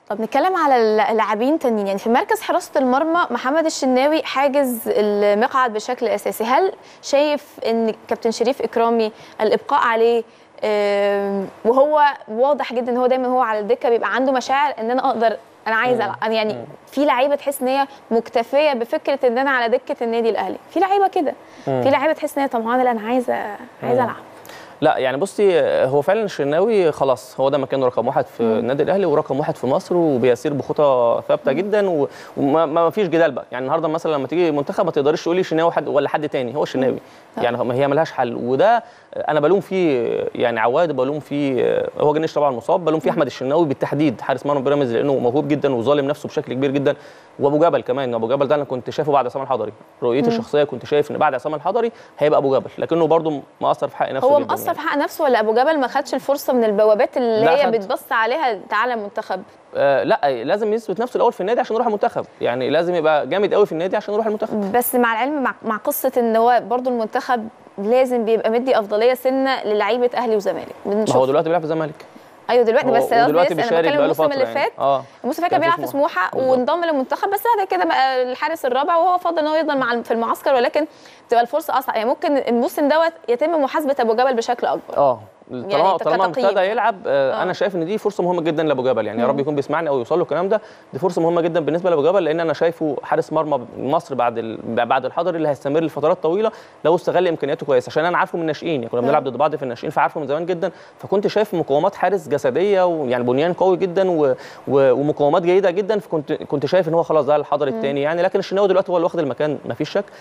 طب نتكلم على اللاعبين تانيين يعني في مركز حراسه المرمى محمد الشناوي حاجز المقعد بشكل اساسي هل شايف ان كابتن شريف اكرامي الابقاء عليه آم، وهو واضح جدا ان هو دايما هو على الدكه بيبقى عنده مشاعر ان انا اقدر انا عايزه العب أنا يعني في لعيبه تحس ان هي مكتفيه بفكره ان انا على دكه النادي الاهلي في لعيبه كده في لعيبه تحس ان هي طمعانه لا انا عايزه عايزه العب لا يعني بصي هو فعلا الشناوي خلاص هو ده مكانه رقم واحد في النادي الاهلي ورقم واحد في مصر وبيسير بخطى ثابته جدا و- وما ما فيش جدال بقى يعني النهارده مثلا لما تيجي منتخب ما تقدريش تقولي شناوي حد ولا حد تاني هو الشناوي يعني هم- هي ملهاش حل وده انا بلوم فيه يعني عواد بلوم فيه هو جنش طبعا مصاب بلوم فيه احمد الشناوي بالتحديد حارس مرمى بيراميدز لانه موهوب جدا وظالم نفسه بشكل كبير جدا وابو جبل كمان ابو جبل ده انا كنت شايفه بعد عصام الحضري رؤيتي الشخصيه كنت شايف ان بعد عصام الحضري هيبقى ابو جبل لكنه برضه مقصر في حق نفسه هو جدا مقصر يعني. في حق نفسه ولا ابو جبل ما خدش الفرصه من البوابات اللي لا هي خد. بتبص عليها تعالى منتخب آه لا لازم يثبت نفسه الاول في النادي عشان يروح المنتخب يعني لازم يبقى جامد قوي في النادي عشان يروح المنتخب بس مع العلم مع, مع قصه ان هو برضو المنتخب لازم بيبقى مدي افضليه سنه للعيبه اهلي وزمالك ما بنشوف هو دلوقتي بيلعب في الزمالك ايوه دلوقتي هو- بس قصدي ودلوقتي لسه انا بيشارك بتكلم بقاله الموسم فترة اللي يعني. فات اه الموسم اللي فات كان كان في بيلعب في سموحة. سموحه بالظبط. وانضم للمنتخب بس بعد كده بقى الحارس الرابع وهو فضل ان هو يفضل مع في المعسكر ولكن تبقى الفرصه اصعب يعني ممكن الموسم دوت يتم محاسبه ابو جبل بشكل اكبر اه طالما يعني طالما كتقييم ابتدى يعني. يلعب آه آه. انا شايف ان دي فرصه مهمه جدا لابو جبل يعني يا رب يكون بيسمعني او يوصل له الكلام ده دي فرصه مهمه جدا بالنسبه لابو جبل لان انا شايفه حارس مرمى مصر بعد ال... بعد الحضري اللي هيستمر لفترات طويله لو استغل امكانياته كويس عشان انا عارفه من الناشئين يعني كنا بنلعب ضد بعض في الناشئين فعارفه من زمان جدا فكنت شايف مقومات حارس جسديه ويعني بنيان قوي جدا و... و... ومقومات جيده جدا فكنت كنت شايف ان هو خلاص ده الحضري الثاني يعني لكن الشناوي دلوقتي هو اللي واخد المكان ما فيش شك